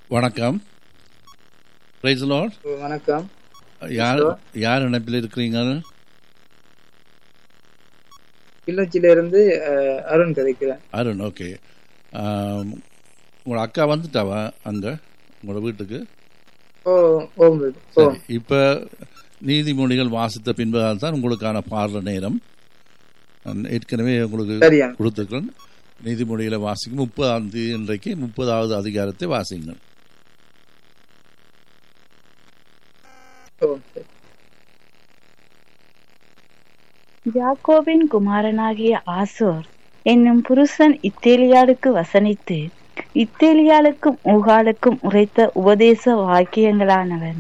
வணக்கம் price Lord வணக்கம் யார் யார் இணைப்பில் இருக்கிறீங்க கிள்ளச்சில இருந்து அஹ், அருண் கதைக்கிறேன் அருண் ஓகே உங்களோட அக்கா வந்துட்டாவா அங்கே உங்களோட வீட்டுக்கு ஓ ஓம் ஓ சரி இப்போ நீதிமொழிகள் வாசித்த பின்பதால் தான் உங்களுக்கான பாடுற நேரம் நான் ஏற்கனவே உங்களுக்கு சரியா கொடுத்துருக்கிறேன் நீதிமொழிகளை வாசிக்கும் முப்பதாம் தேதி இன்றைக்கு முப்பதாவது அதிகாரத்தை வாசிங்கள் ஓ சரி. யாக்கோபின் குமாரனாகிய ஆசோர் என்னும் புருஷன் இத்தேலியாளுக்கு வசனித்து இத்தேலியாளுக்கும் ஊகாளுக்கும் உரைத்த உபதேச வாக்கியங்களானவன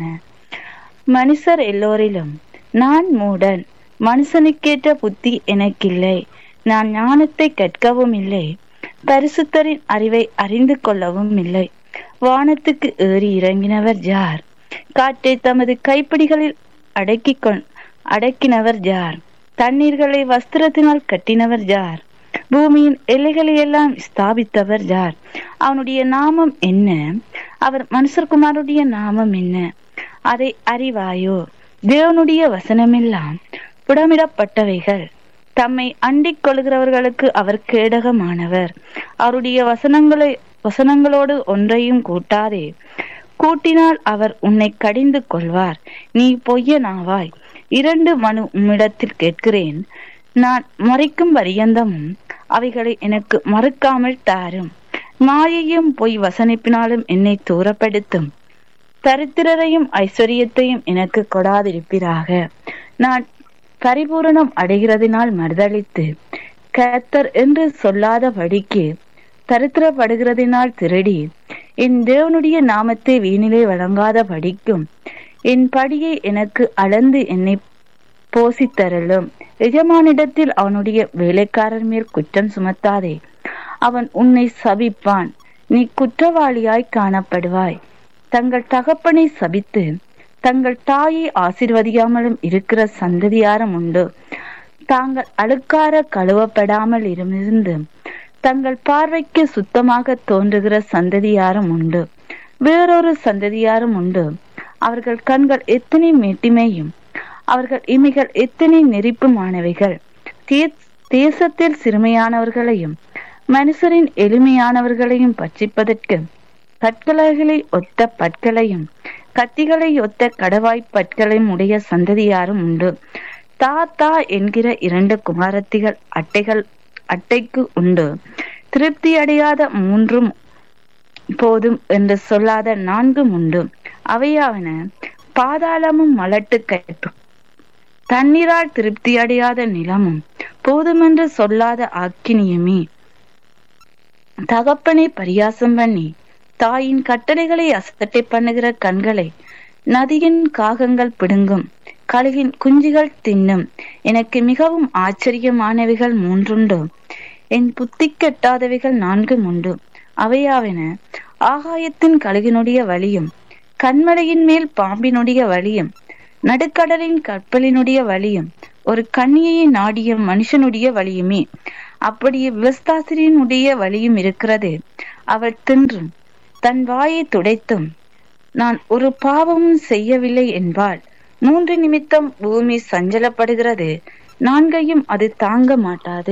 மனுஷர் எல்லோரிலும் நான் மூடன் மனுஷனுக்கேற்ற புத்தி எனக்கில்லை நான் ஞானத்தை கற்கவும் இல்லை பரிசுத்தரின் அறிவை அறிந்து கொள்ளவும் இல்லை வானத்துக்கு ஏறி இறங்கினவர் யார் காற்றை தமது கைப்பிடிகளில் அடக்கிக் கொண் அடக்கினவர் யார் தண்ணீர்களை வஸ்திரத்தினால் கட்டினவர் யார் பூமியின் எல்லைகளை எல்லாம் ஸ்தாபித்தவர் யார் அவனுடைய நாமம் என்ன அவர் மனுஷர்குமாருடைய நாமம் என்ன அதை அறிவாயோ தேவனுடைய வசனமெல்லாம் புடமிடப்பட்டவைகள் தம்மை அண்டிக் கொள்கிறவர்களுக்கு அவர் கேடகமானவர் அவருடைய வசனங்களை வசனங்களோடு ஒன்றையும் கூட்டாதே கூட்டினால் அவர் உன்னை கடிந்து கொள்வார் நீ பொய்யனாவாய் இரண்டு மனு உம்மிடத்தில் கேட்கிறேன் நான் மறைக்கும் பரியந்தமும் அவைகளை எனக்கு மறுக்காமல் தாரும் மாயையும் பொய் வசனிப்பினாலும் என்னை தூரப்படுத்தும் தரித்திரரையும் ஐஸ்வர்யத்தையும் எனக்கு கொடாதிருப்பீராக நான் பரிபூரணம் அடைகிறதினால் மறுதளித்து கர்த்தர் என்று சொல்லாதபடிக்கு தரித்திரப்படுகிறதினால் திருடி என் தேவனுடைய நாமத்தை வீணிலே வழங்காத படிக்கும் என் படியை எனக்கு அளந்து என்னை போசித்தரலும் எஜமானிடத்தில் அவனுடைய வேலைக்காரர் மேல் குற்றம் சுமத்தாதே அவன் உன்னை சபிப்பான் நீ குற்றவாளியாய் காணப்படுவாய் தங்கள் தகப்பனை சபித்து தங்கள் தாயை ஆசிர்வதியாமலும் இருக்கிற சந்ததியாரும் உண்டு தாங்கள் அழுக்கார கழுவப்படாமல் இருந்து தங்கள் பார்வைக்கு சுத்தமாக தோன்றுகிற சந்ததியாரும் உண்டு வேறொரு சந்ததியாரும் உண்டு அவர்கள் கண்கள் எத்தனை மேட்டிமையும் அவர்கள் இமைகள் எத்தனை நெறிப்புமானவைகள் தே- தேசத்தில் சிறுமையானவர்களையும் மனுஷரின் எளிமையானவர்களையும் பட்சிப்பதற்கு கற்களைகளை ஒத்த பற்களையும் கத்திகளை ஒத்த கடவாய்ப் பற்களையும் உடைய சந்ததியாரும் உண்டு தா தா என்கிற இரண்டு குமாரத்திகள் அட்டைகள் அட்டைக்கு உண்டு திருப்தி அடையாத மூன்றும் போதும் என்று சொல்லாத நான்கும் உண்டு அவையாவன பாதாளமும் மலட்டு கைப்பு தண்ணீரால் திருப்தி அடையாத நிலமும் போதுமென்று சொல்லாத ஆக்கினியுமே தகப்பனை பரியாசம் பண்ணி தாயின் கட்டளைகளை அசட்டை பண்ணுகிற கண்களை நதியின் காகங்கள் பிடுங்கும் கழுகின் குஞ்சுகள் தின்னும் எனக்கு மிகவும் ஆச்சரியமானவைகள் மூன்றுண்டு என் புத்தி கெட்டாதவைகள் நான்கும் உண்டு அவையாவன ஆகாயத்தின் கழுகினுடைய வழியும் கண்மலையின் மேல் பாம்பினுடைய வழியும் நடுக்கடலின் கப்பலினுடைய வழியும் ஒரு கன்னியை நாடிய மனுஷனுடைய வழியுமே அப்படியே விவஸ்தாசிரியனுடைய வழியும் இருக்கிறது அவள் தின்றும் தன் வாயை துடைத்தும் நான் ஒரு பாவமும் செய்யவில்லை என்பாள் மூன்று நிமித்தம் பூமி சஞ்சலப்படுகிறது நான்கையும் அது தாங்க மாட்டாது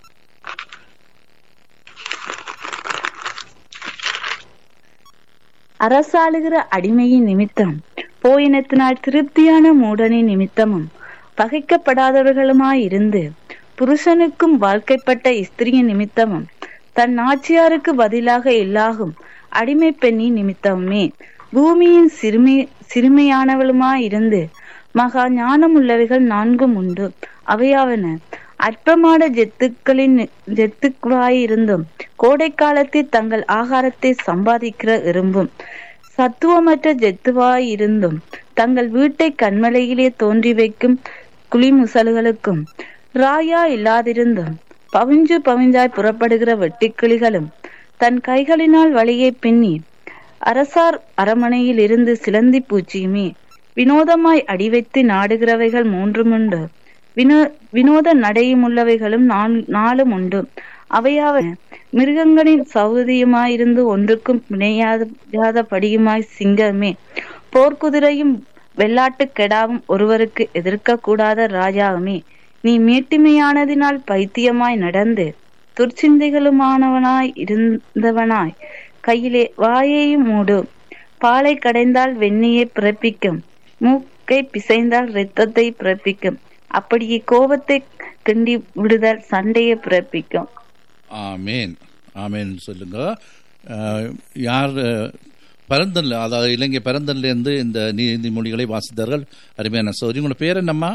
அரசாளுகிற அடிமையின் நிமித்தம் போயினத்தினால் திருப்தியான மூடனின் நிமித்தமும் பகைக்கப்படாதவர்களுமாயிருந்து புருஷனுக்கும் வாழ்க்கைப்பட்ட ஸ்திரியின் நிமித்தமும் தன் நாச்சியாருக்கு பதிலாக இல்லாகும் அடிமை பெண்ணின் நிமித்தமுமே பூமியின் சிறுமி சிறுமையானவளுமாயிருந்து மகா ஞானமுள்ளவைகள் நான்கும் உண்டு அவையாவன அற்பமான ஜெத்துக்களின் ஜெத்துக்களாயிருந்தும் கோடை காலத்தில் தங்கள் ஆகாரத்தை சம்பாதிக்கிற எறும்பும் சத்துவமற்ற ஜெத்துவாயிருந்தும் தங்கள் வீட்டை கண்மலையிலே தோன்றி வைக்கும் குளிமுசல்களுக்கும் ராயா இல்லாதிருந்தும் பவிஞ்சு பவிஞ்சாய் புறப்படுகிற வெட்டுக்கிளிகளும் தன் கைகளினால் வழியை பின்னி அரசார் அரமனையில் இருந்து சிலந்தி பூச்சியுமே வினோதமாய் அடி வைத்து நாடுகிறவைகள் மூன்றும் உண்டு வினோ வினோத நடையும் உள்ளவைகளும் நான்- நாலும் உண்டு அவையாவன மிருகங்களின் சௌகரியமாயிருந்து ஒன்றுக்கும் பிணையாதபடியுமாய் சிங்கமே போர்க்குதிரையும் வெள்ளாட்டு கெடாவும் ஒருவருக்கு எதிர்க்க கூடாத ராஜாவுமே நீ மேட்டிமையானதினால் பைத்தியமாய் நடந்து துர்ச்சிந்தைகளுமானவனாய் இருந்தவனாய் கையிலே வாயையும் மூடு பாலை கடைந்தால் வெண்ணையை பிறப்பிக்கும் மூக்கை பிசைந்தால் இரத்தத்தை பிறப்பிக்கும் அப்படியே கோபத்தை கிண்டி விடுதல் சண்டையை பிறப்பிக்கும் ஆமேன் ஆமேன் சொல்லுங்க அஹ், யார் அஹ், பரந்தன்ல அதாவது இலங்கை பரந்தன்லேருந்து இந்த நீதிமொழிகளை வாசித்தார்கள் அருமையான சௌரி உங்களோட பேர் என்னம்மா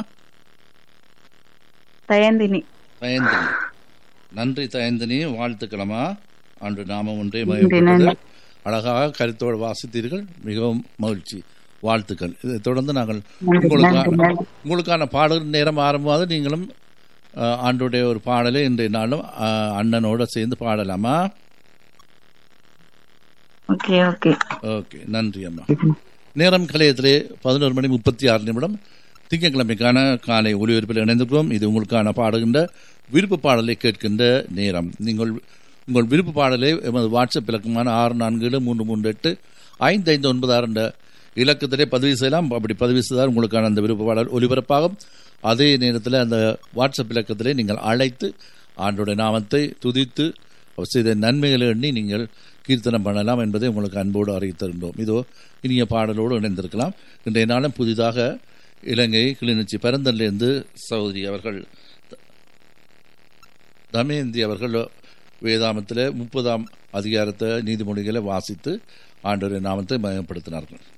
தயந்தினி தயந்தினி நன்றி தயந்தினி வாழ்த்துக்களம்மா அன்று நாமம் ஒன்றே நன்றி, மயப்பட்டது நன்றி. அழகாக கருத்தோடு வாசித்தீர்கள் மிகவும் மகிழ்ச்சி வாழ்த்துக்கள் இதை தொடர்ந்து நாங்கள் நன்றி, உங்களுக்கான நன்றி, நன்றி. உங்களுக்கான பாடல் நேரம் ஆரம்பமாவது நீங்களும் அஹ், ஆண்டுடைய ஒரு பாடலை இன்றைய நாளும் அஹ், அண்ணனோட சேர்ந்து பாடலாமா ஓகே ஓகே ஓகே நன்றி அம்மா நேரம் கலையத்திலே பதினோரு மணி முப்பத்தி ஆறு நிமிடம் திங்கட்கிழமைக்கான காலை ஒளிபரப்பில் இணைந்திருக்கிறோம் இது உங்களுக்கான பாடுகின்ற விருப்ப பாடலை கேட்கின்ற நேரம் நீங்கள் உங்கள் விருப்ப பாடலை எமது வாட்ஸ்அப் இலக்கமான ஆறு நான்கு ஏழு மூன்று மூன்று எட்டு ஐந்து ஐந்து ஒன்பது ஆறு என்ற இலக்கத்திலே பதிவு செய்யலாம் அப்படி பதிவு செய்தால் உங்களுக்கான அந்த விருப்ப பாடல் ஒலிபரப்பாகும் அதே நேரத்தில் அந்த வாட்ஸ்அப் இலக்கத்திலே நீங்கள் அழைத்து ஆண்டோட நாமத்தை துதித்து அவர் செய்த நன்மைகளை எண்ணி நீங்கள் கீர்த்தனம் பண்ணலாம் என்பதை உங்களுக்கு அன்போடு அறிவித்திருந்தோம் இதோ இனிய பாடலோடு இணைந்திருக்கலாம் இன்றைய நாளும் புதிதாக இலங்கை கிளிநொச்சி பரந்தன்லேருந்து சகோதரி அவர்கள் தமேந்தி அவர்கள் வேதாமத்தில் முப்பதாம் அதிகாரத்தை நீதிமொழிகளை வாசித்து ஆண்டவரின் நாமத்தை மயப்படுத்தினார்கள்